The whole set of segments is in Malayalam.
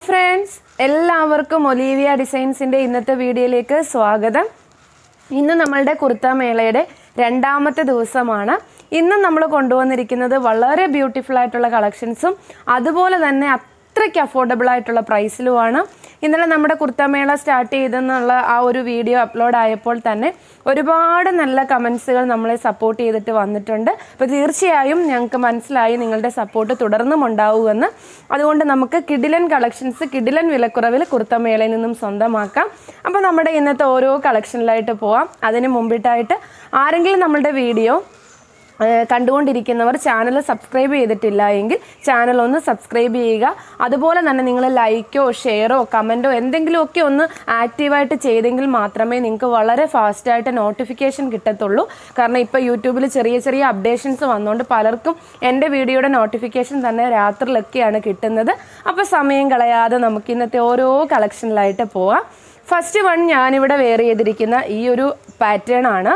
ഫ്രണ്ട്സ് എല്ലാവർക്കും ഒലീവിയ ഡിസൈൻസിൻ്റെ ഇന്നത്തെ വീഡിയോയിലേക്ക് സ്വാഗതം ഇന്ന് നമ്മളുടെ കുർത്ത മേളയുടെ രണ്ടാമത്തെ ദിവസമാണ് ഇന്ന് നമ്മൾ കൊണ്ടുവന്നിരിക്കുന്നത് വളരെ ബ്യൂട്ടിഫുൾ ആയിട്ടുള്ള കളക്ഷൻസും അതുപോലെ തന്നെ അത്രയ്ക്ക് അഫോർഡബിൾ ആയിട്ടുള്ള പ്രൈസിലുമാണ് ഇന്നലെ നമ്മുടെ കുർത്തമേള സ്റ്റാർട്ട് ചെയ്തെന്നുള്ള ആ ഒരു വീഡിയോ അപ്ലോഡ് ആയപ്പോൾ തന്നെ ഒരുപാട് നല്ല കമൻസുകൾ നമ്മളെ സപ്പോർട്ട് ചെയ്തിട്ട് വന്നിട്ടുണ്ട് അപ്പോൾ തീർച്ചയായും ഞങ്ങൾക്ക് മനസ്സിലായി നിങ്ങളുടെ സപ്പോർട്ട് തുടർന്നും ഉണ്ടാവുമെന്ന് അതുകൊണ്ട് നമുക്ക് കിഡിലൻ കളക്ഷൻസ് കിഡിലൻ വിലക്കുറവിൽ കുർത്തമേളയിൽ നിന്നും സ്വന്തമാക്കാം അപ്പോൾ നമ്മുടെ ഇന്നത്തെ ഓരോ കളക്ഷനിലായിട്ട് പോവാം അതിന് മുമ്പിട്ടായിട്ട് ആരെങ്കിലും നമ്മളുടെ വീഡിയോ ഏഹ് കണ്ടുകൊണ്ടിരിക്കുന്നവർ ചാനൽ സബ്സ്ക്രൈബ് ചെയ്തിട്ടില്ല എങ്കിൽ ചാനൽ ഒന്ന് സബ്സ്ക്രൈബ് ചെയ്യുക അതുപോലെ തന്നെ നിങ്ങൾ ലൈക്കോ ഷെയറോ കമൻറ്റോ എന്തെങ്കിലുമൊക്കെ ഒന്ന് ആക്റ്റീവായിട്ട് ചെയ്തെങ്കിൽ മാത്രമേ നിങ്ങൾക്ക് വളരെ ഫാസ്റ്റായിട്ട് നോട്ടിഫിക്കേഷൻ കിട്ടത്തുള്ളൂ കാരണം ഇപ്പോൾ യൂട്യൂബിൽ ചെറിയ ചെറിയ അപ്ഡേഷൻസ് വന്നുകൊണ്ട് പലർക്കും എൻ്റെ വീഡിയോയുടെ നോട്ടിഫിക്കേഷൻ തന്നെ രാത്രിയിലൊക്കെയാണ് കിട്ടുന്നത് അപ്പോൾ സമയം കളയാതെ നമുക്ക് ഇന്നത്തെ ഓരോ കളക്ഷനിലായിട്ട് പോവാം ഫസ്റ്റ് വൺ ഞാനിവിടെ വെയർ ചെയ്തിരിക്കുന്ന ഈ ഒരു പാറ്റേൺ ആണ്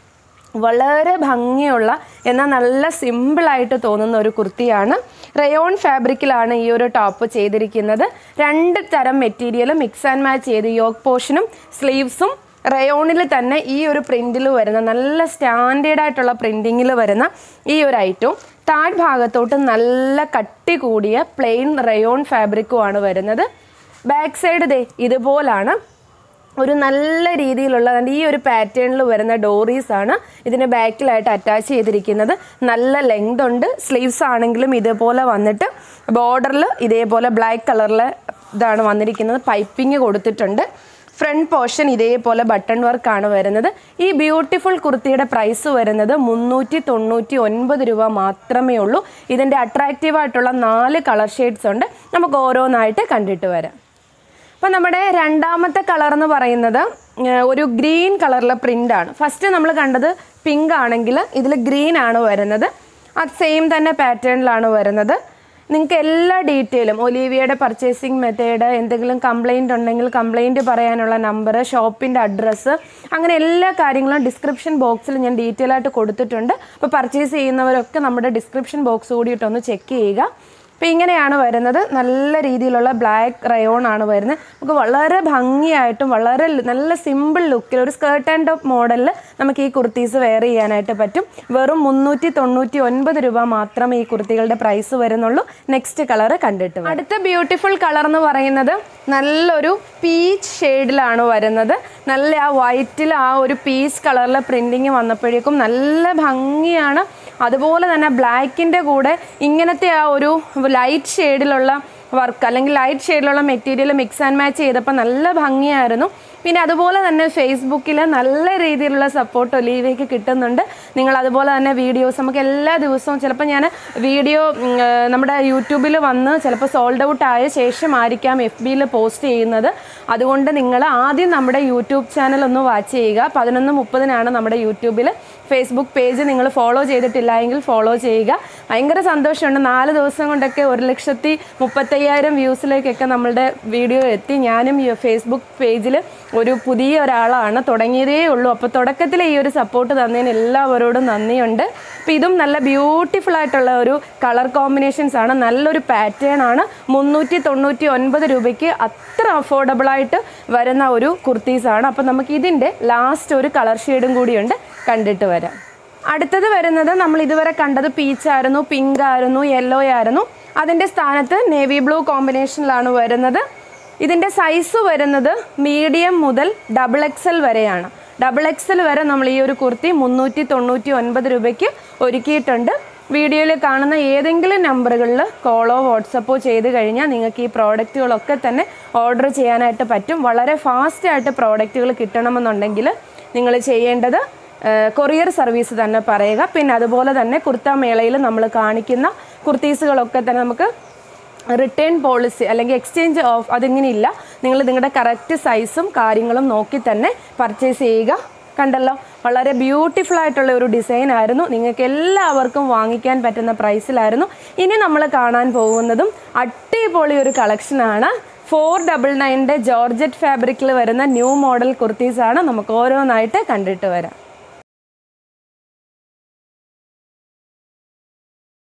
വളരെ ഭംഗിയുള്ള എന്നാൽ നല്ല സിമ്പിളായിട്ട് തോന്നുന്ന ഒരു കുർത്തിയാണ് റയോൺ ഫാബ്രിക്കിലാണ് ഈ ഒരു ടോപ്പ് ചെയ്തിരിക്കുന്നത് രണ്ട് തരം മെറ്റീരിയൽ മിക്സ് ആൻഡ് മാച്ച് ചെയ്ത് യോക്ക് പോർഷനും സ്ലീവ്സും റയോണിൽ തന്നെ ഈ ഒരു പ്രിൻറ്റിൽ വരുന്ന നല്ല സ്റ്റാൻഡേർഡ് ആയിട്ടുള്ള പ്രിൻറ്റിങ്ങിൽ വരുന്ന ഈ ഒരു ഐറ്റവും താഴ് ഭാഗത്തോട്ട് നല്ല കട്ടി കൂടിയ പ്ലെയിൻ റയോൺ ഫാബ്രിക്കുമാണ് വരുന്നത് ബാക്ക് സൈഡ് ദേ ഇതുപോലാണ് ഒരു നല്ല രീതിയിലുള്ള ദാണ്ട് ഈ ഒരു പാറ്റേണിൽ വരുന്ന ഡോറീസ് ആണ് ഇതിന് ബാക്കിലായിട്ട് അറ്റാച്ച് ചെയ്തിരിക്കുന്നത് നല്ല ലെങ്ത് ഉണ്ട് സ്ലീവ്സ് ആണെങ്കിലും ഇതേപോലെ വന്നിട്ട് ബോർഡറിൽ ഇതേപോലെ ബ്ലാക്ക് കളറിൽ ഇതാണ് വന്നിരിക്കുന്നത് പൈപ്പിംഗ് കൊടുത്തിട്ടുണ്ട് ഫ്രണ്ട് പോർഷൻ ഇതേപോലെ ബട്ടൺ വർക്കാണ് വരുന്നത് ഈ ബ്യൂട്ടിഫുൾ കുർത്തിയുടെ പ്രൈസ് വരുന്നത് മുന്നൂറ്റി തൊണ്ണൂറ്റി ഒൻപത് രൂപ മാത്രമേ ഉള്ളൂ ഇതിൻ്റെ അട്രാക്റ്റീവ് ആയിട്ടുള്ള നാല് കളർ ഷെയ്ഡ്സ് ഉണ്ട് നമുക്ക് ഓരോന്നായിട്ട് കണ്ടിട്ട് വരാം അപ്പോൾ നമ്മുടെ രണ്ടാമത്തെ കളർ എന്ന് പറയുന്നത് ഏർ, ഒരു ഗ്രീൻ കളറിലെ പ്രിൻ്റാണ് ഫസ്റ്റ് നമ്മൾ കണ്ടത് പിങ്ക് ആണെങ്കിൽ ഇതിൽ ഗ്രീൻ ആണ് വരുന്നത് അത് സെയിം തന്നെ പാറ്റേണിലാണ് വരുന്നത് നിങ്ങൾക്ക് എല്ലാ ഡീറ്റെയിലും ഒലീവിയയുടെ പർച്ചേസിങ് മെത്തേഡ് എന്തെങ്കിലും കംപ്ലൈൻറ്റ് ഉണ്ടെങ്കിൽ കംപ്ലൈൻറ്റ് പറയാനുള്ള നമ്പർ ഷോപ്പിൻ്റെ അഡ്രസ്സ് അങ്ങനെ എല്ലാ കാര്യങ്ങളും ഡിസ്ക്രിപ്ഷൻ ബോക്സിൽ ഞാൻ ഡീറ്റെയിൽ ആയിട്ട് കൊടുത്തിട്ടുണ്ട് അപ്പോൾ പർച്ചേസ് ചെയ്യുന്നവരൊക്കെ നമ്മുടെ ഡിസ്ക്രിപ്ഷൻ ബോക്സ് കൂടിയിട്ടൊന്ന് ചെക്ക് ചെയ്യുക അപ്പോൾ ഇങ്ങനെയാണ് വരുന്നത് നല്ല രീതിയിലുള്ള ബ്ലാക്ക് റയോൺ ആണ് വരുന്നത് നമുക്ക് വളരെ ഭംഗിയായിട്ടും വളരെ ല- നല്ല സിമ്പിൾ ലുക്കിൽ ഒരു സ്കേർട്ട് ആൻഡ് ടോപ്പ് മോഡലിൽ നമുക്ക് ഈ കുർത്തീസ് വെയർ ചെയ്യാനായിട്ട് പറ്റും വെറും മുന്നൂറ്റി തൊണ്ണൂറ്റി ഒൻപത് രൂപ മാത്രമേ ഈ കുർത്തികളുടെ പ്രൈസ് വരുന്നുള്ളൂ നെക്സ്റ്റ് കളർ കണ്ടിട്ട് വരാം. അടുത്ത ബ്യൂട്ടിഫുൾ കളർ എന്ന് പറയുന്നത് നല്ലൊരു പീച്ച് ഷെയ്ഡിലാണ് വരുന്നത് നല്ല ആ വൈറ്റിൽ ആ ഒരു പീച്ച് കളറിലെ പ്രിൻറ്റിങ് വന്നപ്പോഴേക്കും നല്ല ഭംഗിയാണ് അതുപോലെ തന്നെ ബ്ലാക്കിൻ്റെ കൂടെ ഇങ്ങനത്തെ ആ ഒരു ലൈറ്റ് ഷെയ്ഡിലുള്ള വർക്ക് അല്ലെങ്കിൽ ലൈറ്റ് ഷെയ്ഡിലുള്ള മെറ്റീരിയൽ മിക്സ് ആൻഡ് മാച്ച് ചെയ്തപ്പോൾ നല്ല ഭംഗിയായിരുന്നു പിന്നെ അതുപോലെ തന്നെ ഫേസ്ബുക്കിൽ നല്ല രീതിയിലുള്ള സപ്പോർട്ട് ഒലീവയ്ക്ക് കിട്ടുന്നുണ്ട് നിങ്ങൾ അതുപോലെ തന്നെ വീഡിയോസ് നമുക്ക് എല്ലാ ദിവസവും ചിലപ്പോൾ ഞാൻ വീഡിയോ ഉം, ആ, നമ്മുടെ യൂട്യൂബിൽ വന്ന് ചിലപ്പോൾ സോൾഡ് ഔട്ട് ആയ ശേഷമായിരിക്കാം എഫ് ബിയിൽ പോസ്റ്റ് ചെയ്യുന്നത് അതുകൊണ്ട് നിങ്ങൾ ആദ്യം നമ്മുടെ യൂട്യൂബ് ചാനൽ ഒന്ന് വാച്ച് ചെയ്യുക പതിനൊന്ന് മുപ്പതിനാണ് നമ്മുടെ യൂട്യൂബിൽ ഫേസ്ബുക്ക് പേജ് നിങ്ങൾ ഫോളോ ചെയ്തിട്ടില്ല എങ്കിൽ ഫോളോ ചെയ്യുക ഭയങ്കര സന്തോഷമുണ്ട് നാല് ദിവസം കൊണ്ടൊക്കെ ഒരു ലക്ഷത്തി മുപ്പത്തയ്യായിരം വ്യൂസിലേക്കൊക്കെ നമ്മളുടെ വീഡിയോ എത്തി ഞാനും ഈ ഫേസ്ബുക്ക് പേജിൽ ഒരു പുതിയ ഒരാളാണ് തുടങ്ങിയതേ ഉള്ളൂ അപ്പോൾ തുടക്കത്തിൽ ഈ ഒരു സപ്പോർട്ട് തന്നതിന് എല്ലാവരോടും നന്ദിയുണ്ട് അപ്പോൾ ഇതും നല്ല ബ്യൂട്ടിഫുൾ ആയിട്ടുള്ള ഒരു കളർ കോമ്പിനേഷൻസ് ആണ് നല്ലൊരു പാറ്റേൺ ആണ് മുന്നൂറ്റി തൊണ്ണൂറ്റി ഒൻപത് രൂപയ്ക്ക് അത്ര അഫോർഡബിൾ ആയിട്ട് വരുന്ന ഒരു കുർത്തീസ് ആണ് അപ്പോൾ നമുക്ക് ഇതിൻ്റെ ലാസ്റ്റ് ഒരു കളർ ഷെയ്ഡും കൂടിയുണ്ട് കണ്ടിട്ട് വരാം അടുത്തത് വരുന്നത് നമ്മൾ ഇതുവരെ കണ്ടത് പീച്ച് ആയിരുന്നു പിങ്ക് ആയിരുന്നു യെല്ലോ ആയിരുന്നു അതിൻ്റെ സ്ഥാനത്ത് നേവി ബ്ലൂ കോമ്പിനേഷനിലാണ് വരുന്നത് ഇതിൻ്റെ സൈസ് വരുന്നത് മീഡിയം മുതൽ ഡബിൾ എക്സൽ വരെയാണ് ഡബിൾ എക്സൽ വരെ നമ്മൾ ഈ ഒരു കുർത്തി മുന്നൂറ്റി തൊണ്ണൂറ്റി ഒൻപത് രൂപയ്ക്ക് ഒരുക്കിയിട്ടുണ്ട് വീഡിയോയിൽ കാണുന്ന ഏതെങ്കിലും നമ്പറുകളിൽ കോളോ വാട്സപ്പോ ചെയ്ത് കഴിഞ്ഞാൽ നിങ്ങൾക്ക് ഈ പ്രോഡക്റ്റുകളൊക്കെ തന്നെ ഓർഡർ ചെയ്യാനായിട്ട് പറ്റും വളരെ ഫാസ്റ്റായിട്ട് പ്രോഡക്റ്റുകൾ കിട്ടണമെന്നുണ്ടെങ്കിൽ നിങ്ങൾ ചെയ്യേണ്ടത് കൊറിയർ സർവീസ് തന്നെ പറയുക പിന്നെ അതുപോലെ തന്നെ കുർത്ത മേളയിൽ നമ്മൾ കാണിക്കുന്ന കുർത്തീസുകളൊക്കെ തന്നെ നമുക്ക് റിട്ടേൺ പോളിസി അല്ലെങ്കിൽ എക്സ്ചേഞ്ച് ഓഫ് അതിങ്ങനെയില്ല നിങ്ങൾ നിങ്ങളുടെ കറക്റ്റ് സൈസും കാര്യങ്ങളും നോക്കി തന്നെ പർച്ചേസ് ചെയ്യുക കണ്ടല്ലോ വളരെ ബ്യൂട്ടിഫുൾ ആയിട്ടുള്ള ഒരു ഡിസൈൻ ആയിരുന്നു നിങ്ങൾക്ക് എല്ലാവർക്കും വാങ്ങിക്കാൻ പറ്റുന്ന പ്രൈസിലായിരുന്നു ഇനി നമ്മൾ കാണാൻ പോകുന്നതും അടിപൊളി ഒരു കളക്ഷനാണ് ഫോർ ഡബിൾ നയൻ്റെ ജോർജറ്റ് ഫാബ്രിക്കിൽ വരുന്ന ന്യൂ മോഡൽ കുർത്തീസാണ് നമുക്ക് ഓരോന്നായിട്ട് കണ്ടിട്ട് വരാം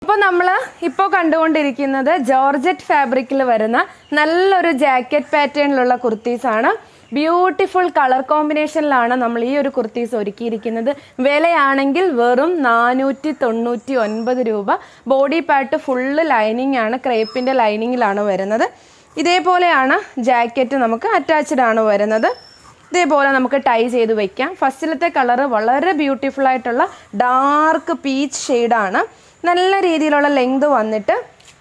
അപ്പോൾ നമ്മൾ ഇപ്പോൾ കണ്ടുകൊണ്ടിരിക്കുന്നത് ജോർജറ്റ് ഫാബ്രിക്കിൽ വരുന്ന നല്ലൊരു ജാക്കറ്റ് പാറ്റേണിലുള്ള കുർത്തീസാണ് ബ്യൂട്ടിഫുൾ കളർ കോമ്പിനേഷനിലാണ് നമ്മൾ ഈ ഒരു കുർത്തീസ് ഒരുക്കിയിരിക്കുന്നത് വിലയാണെങ്കിൽ വെറും നാനൂറ്റി തൊണ്ണൂറ്റി ഒൻപത് രൂപ ബോഡി പാർട്ട് ഫുള്ള് ലൈനിങ് ആണ് ക്രേപ്പിൻ്റെ ലൈനിങ്ങിലാണ് വരുന്നത് ഇതേപോലെയാണ് ജാക്കറ്റ് നമുക്ക് അറ്റാച്ച്ഡ് ആണ് വരുന്നത് ഇതേപോലെ നമുക്ക് ടൈ ചെയ്ത് വെക്കാം ഫസ്റ്റിലത്തെ കളറ് വളരെ ബ്യൂട്ടിഫുൾ ആയിട്ടുള്ള ഡാർക്ക് പീച്ച് ഷെയ്ഡാണ് നല്ല രീതിയിലുള്ള ലെങ്ത് വന്നിട്ട്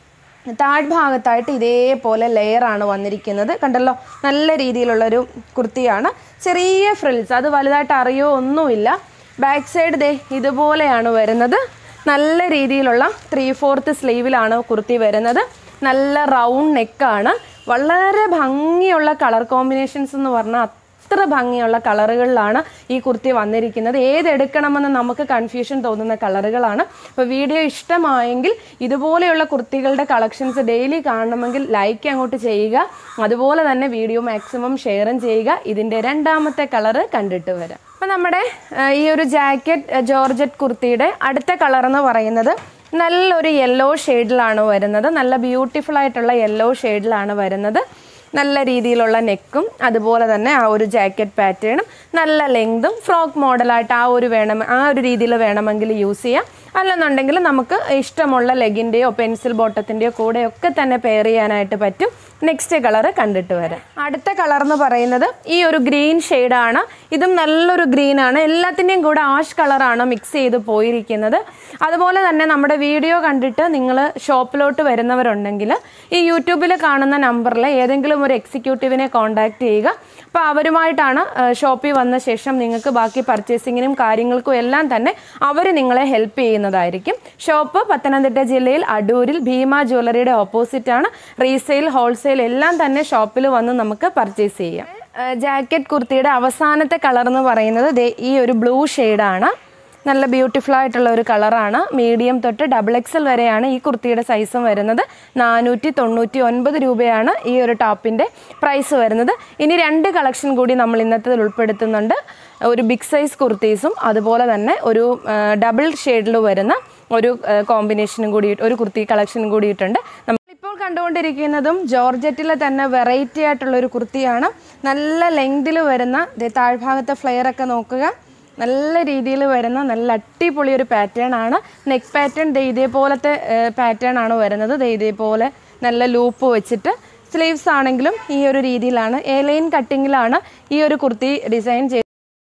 താഴ്ഭാഗത്തായിട്ട് ഇതേപോലെ ലെയറാണ് വന്നിരിക്കുന്നത് കണ്ടല്ലോ നല്ല രീതിയിലുള്ളൊരു കുർത്തിയാണ് ചെറിയ ഫ്രിൽസ് അത് വലുതായിട്ട് അറിയോ ഒന്നുമില്ല ബാക്ക് സൈഡ് ദേ ഇതുപോലെയാണ് വരുന്നത് നല്ല രീതിയിലുള്ള ത്രീ ഫോർത്ത് സ്ലീവിലാണ് കുർത്തി വരുന്നത് നല്ല റൗണ്ട് നെക്കാണ് വളരെ ഭംഗിയുള്ള കളർ കോമ്പിനേഷൻസ് എന്ന് പറഞ്ഞാൽ അത്ര ഭംഗിയുള്ള കളറുകളിലാണ് ഈ കുർത്തി വന്നിരിക്കുന്നത് ഏതെടുക്കണമെന്ന് നമുക്ക് കൺഫ്യൂഷൻ തോന്നുന്ന കളറുകളാണ് അപ്പോൾ വീഡിയോ ഇഷ്ടമായെങ്കിൽ ഇതുപോലെയുള്ള കുർത്തികളുടെ കളക്ഷൻസ് ഡെയിലി കാണണമെങ്കിൽ ലൈക്ക് അങ്ങോട്ട് ചെയ്യുക അതുപോലെ തന്നെ വീഡിയോ മാക്സിമം ഷെയറും ചെയ്യുക ഇതിൻ്റെ രണ്ടാമത്തെ കളറ് കണ്ടിട്ട് വരാം അപ്പോൾ നമ്മുടെ ആ, ഈ ഒരു ജാക്കറ്റ് ജോർജറ്റ് കുർത്തിയുടെ അടുത്ത കളർ എന്ന് പറയുന്നത് നല്ലൊരു യെല്ലോ ഷെയ്ഡിലാണ് വരുന്നത് നല്ല ബ്യൂട്ടിഫുൾ ആയിട്ടുള്ള യെല്ലോ ഷെയ്ഡിലാണ് വരുന്നത് നല്ല രീതിയിലുള്ള നെക്കും അതുപോലെ തന്നെ ആ ഒരു ജാക്കറ്റ് പാറ്റേണും നല്ല ലെങ്തും ഫ്രോക്ക് മോഡലായിട്ട് ആ ഒരു വേണം ആ ഒരു രീതിയിൽ വേണമെങ്കിൽ യൂസ് ചെയ്യാം അല്ലെന്നുണ്ടെങ്കിൽ നമുക്ക് ഇഷ്ടമുള്ള ലെഗിൻ്റെയോ പെൻസിൽ ബോട്ടത്തിൻ്റെയോ കൂടെയൊക്കെ തന്നെ പെയർ ചെയ്യാനായിട്ട് പറ്റും നെക്സ്റ്റ് കളർ കണ്ടിട്ട് വരാം അടുത്ത കളർ എന്ന് പറയുന്നത് ഈ ഒരു ഗ്രീൻ ഷെയ്ഡാണ് ഇതും നല്ലൊരു ഗ്രീനാണ് എല്ലാത്തിൻ്റെയും കൂടെ ആഷ് കളറാണ് മിക്സ് ചെയ്ത് പോയിരിക്കുന്നത് അതുപോലെ തന്നെ നമ്മുടെ വീഡിയോ കണ്ടിട്ട് നിങ്ങൾ ഷോപ്പിലോട്ട് വരുന്നവരുണ്ടെങ്കിൽ ഈ യൂട്യൂബിൽ കാണുന്ന നമ്പറിൽ ഏതെങ്കിലും ഒരു എക്സിക്യൂട്ടീവിനെ കോൺടാക്ട് ചെയ്യുക അപ്പോൾ അവരുമായിട്ടാണ് ഷോപ്പിൽ വന്ന ശേഷം നിങ്ങൾക്ക് ബാക്കി പർച്ചേസിങ്ങിനും കാര്യങ്ങൾക്കും എല്ലാം തന്നെ അവർ നിങ്ങളെ ഹെൽപ്പ് ചെയ്യുന്നതായിരിക്കും ഷോപ്പ് പത്തനംതിട്ട ജില്ലയിൽ അടൂരിൽ ഭീമ ജ്വല്ലറിയുടെ ഓപ്പോസിറ്റ് ആണ് റീസെയിൽ ഹോൾസെയിൽ എല്ലാം തന്നെ ഷോപ്പിൽ വന്ന് നമുക്ക് പർച്ചേസ് ചെയ്യാം ജാക്കറ്റ് കുർത്തിയുടെ അവസാനത്തെ കളർ എന്ന് പറയുന്നത് ദേ ഈ ഒരു ബ്ലൂ ഷെയ്ഡാണ് നല്ല ബ്യൂട്ടിഫുൾ ആയിട്ടുള്ള ഒരു കളറാണ് മീഡിയം തൊട്ട് ഡബിൾ എക്സൽ വരെയാണ് ഈ കുർത്തിയുടെ സൈസും വരുന്നത് നാനൂറ്റി തൊണ്ണൂറ്റി ഒൻപത് രൂപയാണ് ഈ ഒരു ടോപ്പിൻ്റെ പ്രൈസ് വരുന്നത് ഇനി രണ്ട് കളക്ഷൻ കൂടി നമ്മൾ ഇന്നത്തെ ഉൾപ്പെടുത്തുന്നുണ്ട് ഒരു ബിഗ് സൈസ് കുർത്തീസും അതുപോലെ തന്നെ ഒരു ഡബിൾ ഷെയ്ഡിൽ വരുന്ന ഒരു കോമ്പിനേഷനും കൂടി ഒരു കുർത്തി കളക്ഷനും കൂടിയിട്ടുണ്ട് നമ്മളിപ്പോൾ കണ്ടുകൊണ്ടിരിക്കുന്നതും ജോർജറ്റിലെ തന്നെ വെറൈറ്റി ആയിട്ടുള്ള ഒരു കുർത്തിയാണ് നല്ല ലെങ്തിൽ വരുന്ന ദേ താഴ്ഭാഗത്തെ ഫ്ലെയർ ഒക്കെ നോക്കുക നല്ല രീതിയിൽ വരുന്ന നല്ല അടിപൊളി ഒരു പാറ്റേൺ ആണ് നെക്ക് പാറ്റേൺ ദേ ഇതേപോലത്തെ പാറ്റേൺ ആണ് വരുന്നത് ദേ ഇതേപോലെ നല്ല ലൂപ്പ് വെച്ചിട്ട് സ്ലീവ്സ് ആണെങ്കിലും ഈ ഒരു രീതിയിലാണ് എ ലൈൻ കട്ടിങ്ങിലാണ് ഈ ഒരു കുർത്തി ഡിസൈൻ ചെയ്ത്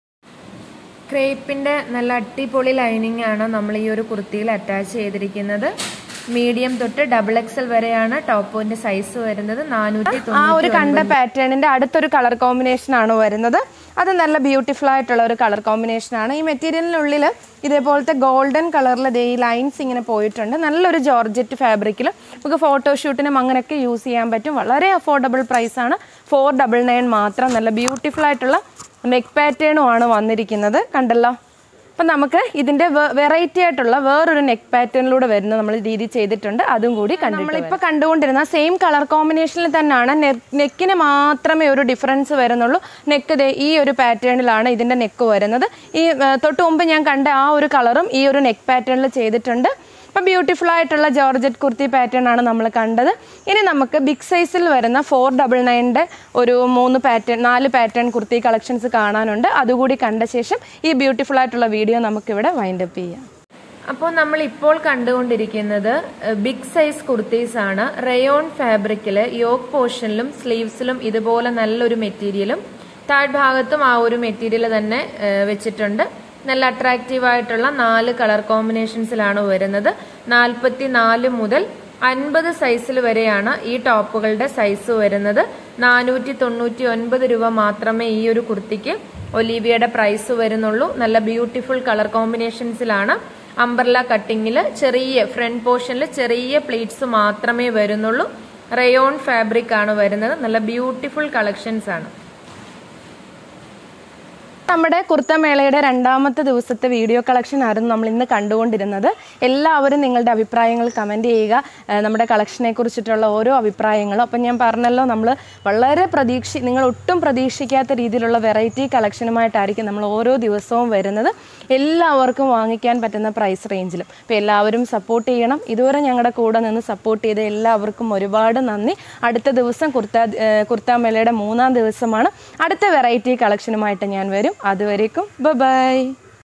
ക്രേപ്പിൻ്റെ നല്ല അടിപൊളി ലൈനിങ് ആണ് നമ്മൾ ഈ ഒരു കുർത്തിയിൽ അറ്റാച്ച് ചെയ്തിരിക്കുന്നത് മീഡിയം തൊട്ട് ഡബിൾ എക്സൽ വരെയാണ് ടോപ്പിന്റെ സൈസ് വരുന്നത് നാനൂറ്റി ആ ഒരു കണ്ട പാറ്റേണിന്റെ അടുത്തൊരു കളർ കോമ്പിനേഷൻ ആണ് വരുന്നത് അത് നല്ല ബ്യൂട്ടിഫുൾ ആയിട്ടുള്ള ഒരു കളർ കോമ്പിനേഷൻ ആണ് ഈ മെറ്റീരിയലിനുള്ളിൽ ഇതേപോലത്തെ ഗോൾഡൻ കളറിൽ ദേ ഈ ലൈൻസ് ഇങ്ങനെ പോയിട്ടുണ്ട് നല്ലൊരു ജോർജറ്റ് ഫാബ്രിക്കിൽ നമുക്ക് ഫോട്ടോഷൂട്ടിനും അങ്ങനെയൊക്കെ യൂസ് ചെയ്യാൻ പറ്റും വളരെ അഫോർഡബിൾ പ്രൈസ് ആണ് ഫോർ ഡബിൾ നയൻ മാത്രം നല്ല ബ്യൂട്ടിഫുൾ ആയിട്ടുള്ള നെക്ക് പാറ്റേണും ആണ് വന്നിരിക്കുന്നത് കണ്ടല്ലോ അപ്പം നമുക്ക് ഇതിന്റെ വെറൈറ്റി ആയിട്ടുള്ള വേറൊരു നെക്ക് പാറ്റേണിലൂടെ വരുന്ന നമ്മൾ രീതി ചെയ്തിട്ടുണ്ട് അതും കൂടി കണ്ടു നമ്മളിപ്പോൾ കണ്ടുകൊണ്ടിരുന്ന സെയിം കളർ കോമ്പിനേഷനിൽ തന്നെയാണ് നെക്കിന് മാത്രമേ ഒരു ഡിഫറൻസ് വരുന്നുള്ളൂ നെക്ക് ഈ ഒരു പാറ്റേണിലാണ് ഇതിന്റെ നെക്ക് വരുന്നത് ഈ ആ, തൊട്ട് മുമ്പ് ഞാൻ കണ്ട ആ ഒരു കളറും ഈ ഒരു നെക്ക് പാറ്റേണിൽ ചെയ്തിട്ടുണ്ട് അപ്പം ബ്യൂട്ടിഫുൾ ആയിട്ടുള്ള ജോർജറ്റ് കുർത്തി പാറ്റേൺ ആണ് നമ്മൾ കണ്ടത് ഇനി നമുക്ക് ബിഗ് സൈസിൽ വരുന്ന ഫോർ ഡബിൾ നയൻ്റെ ഒരു മൂന്ന് പാറ്റേൺ നാല് പാറ്റേൺ കുർത്തി കളക്ഷൻസ് കാണാനുണ്ട് അതുകൂടി കണ്ട ശേഷം ഈ ബ്യൂട്ടിഫുൾ ആയിട്ടുള്ള വീഡിയോ നമുക്കിവിടെ വൈൻഡപ്പ് ചെയ്യാം അപ്പോൾ നമ്മൾ ഇപ്പോൾ കണ്ടുകൊണ്ടിരിക്കുന്നത് ബിഗ് സൈസ് കുർത്തീസ് ആണ് റയോൺ ഫാബ്രിക്കിൽ യോക്ക് പോർഷനിലും സ്ലീവ്സിലും ഇതുപോലെ നല്ലൊരു മെറ്റീരിയലും താഴ്ഭാഗത്തും ആ ഒരു മെറ്റീരിയൽ തന്നെ ഏഹ്, വെച്ചിട്ടുണ്ട് നല്ല അട്രാക്റ്റീവ് ആയിട്ടുള്ള നാല് കളർ കോമ്പിനേഷൻസിലാണ് വരുന്നത് നാൽപ്പത്തി നാല് മുതൽ അൻപത് സൈസിൽ വരെയാണ് ഈ ടോപ്പുകളുടെ സൈസ് വരുന്നത് നാനൂറ്റി തൊണ്ണൂറ്റി ഒൻപത് രൂപ മാത്രമേ ഈ ഒരു കുർത്തിക്ക് ഒലീവിയയുടെ പ്രൈസ് വരുന്നുള്ളൂ നല്ല ബ്യൂട്ടിഫുൾ കളർ കോമ്പിനേഷൻസിലാണ് അംബർല കട്ടിങ്ങിൽ ചെറിയ ഫ്രണ്ട് പോർഷനിൽ ചെറിയ പ്ലീറ്റ്സ് മാത്രമേ വരുന്നുള്ളൂ റയോൺ ഫാബ്രിക് ആണ് വരുന്നത് നല്ല ബ്യൂട്ടിഫുൾ കളക്ഷൻസ് ആണ് നമ്മുടെ കുർത്തമേളയുടെ രണ്ടാമത്തെ ദിവസത്തെ വീഡിയോ കളക്ഷൻ ആയിരുന്നു നമ്മൾ ഇന്ന് കണ്ടുകൊണ്ടിരുന്നത് എല്ലാവരും നിങ്ങളുടെ അഭിപ്രായങ്ങൾ കമൻറ്റ് ചെയ്യുക ഏഹ് നമ്മുടെ കളക്ഷനെ കുറിച്ചിട്ടുള്ള ഓരോ അഭിപ്രായങ്ങളും അപ്പം ഞാൻ പറഞ്ഞല്ലോ നമ്മൾ വളരെ പ്രതീക്ഷ നിങ്ങൾ ഒട്ടും പ്രതീക്ഷിക്കാത്ത രീതിയിലുള്ള വെറൈറ്റി കളക്ഷനുമായിട്ടായിരിക്കും നമ്മൾ ഓരോ ദിവസവും വരുന്നത് എല്ലാവർക്കും വാങ്ങിക്കാൻ പറ്റുന്ന പ്രൈസ് റേഞ്ചിലും അപ്പോൾ എല്ലാവരും സപ്പോർട്ട് ചെയ്യണം ഇതുവരെ ഞങ്ങളുടെ കൂടെ നിന്ന് സപ്പോർട്ട് ചെയ്ത എല്ലാവർക്കും ഒരുപാട് നന്ദി അടുത്ത ദിവസം കുർത്ത ഏഹ് കുർത്താമേളയുടെ മൂന്നാം ദിവസമാണ് അടുത്ത വെറൈറ്റി കളക്ഷനുമായിട്ട് ഞാൻ വരും അതുവരേക്കും ബൈ